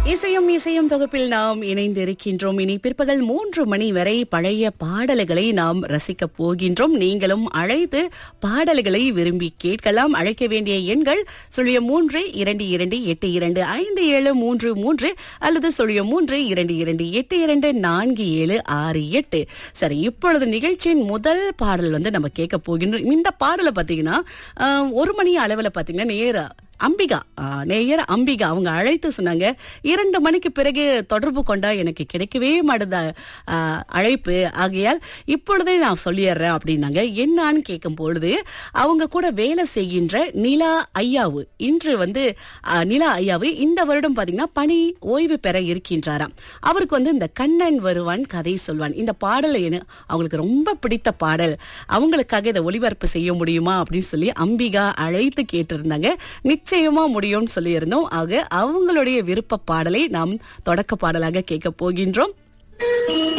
இசையும் இசையும் தொகுப்பில் நாம் இணைந்திருக்கின்றோம் இனி பிற்பகல் மூன்று மணி வரை பழைய பாடல்களை நாம் ரசிக்க போகின்றோம் நீங்களும் அழைத்து பாடல்களை விரும்பி கேட்கலாம் அழைக்க வேண்டிய எண்கள் சுழியம் மூன்று இரண்டு இரண்டு எட்டு இரண்டு ஐந்து ஏழு மூன்று மூன்று அல்லது சுழியம் மூன்று இரண்டு இரண்டு எட்டு இரண்டு நான்கு ஏழு ஆறு எட்டு சரி இப்பொழுது நிகழ்ச்சியின் முதல் பாடல் வந்து நம்ம கேட்க போகின்றோம் இந்த பாடலை பார்த்தீங்கன்னா ஆஹ், ஒரு மணி அளவில் பார்த்தீங்கன்னா நேரா அம்பிகா ஆ, நேயர் அம்பிகா அவங்க அழைத்து சொன்னாங்க இரண்டு மணிக்கு பிறகு தொடர்பு கொண்டா எனக்கு கிடைக்கவே மாட்டுதா ஆ, அழைப்பு ஆகையால் இப்பொழுதே நான் சொல்லிடுறேன் அப்படின்னாங்க என்னான்னு கேட்கும் பொழுது அவங்க கூட வேலை செய்கின்ற நிலா ஐயாவு இன்று வந்து ஆ, நிலா ஐயாவு இந்த வருடம் பாத்தீங்கன்னா பணி ஓய்வு பெற இருக்கின்றாராம் அவருக்கு வந்து இந்த கண்ணன் வருவான் கதை சொல்வான் இந்த பாடலை என- அவங்களுக்கு ரொம்ப பிடித்த பாடல் அவங்களுக்காக இதை ஒளிபரப்பு செய்ய முடியுமா அப்படின்னு சொல்லி அம்பிகா அழைத்து கேட்டிருந்தாங்க நிச்சயமா முடியும்னு சொல்லியிருந்தோம் ஆக அவங்களுடைய விருப்ப பாடலை நாம் தொடக்க பாடலாக கேட்க போகின்றோம்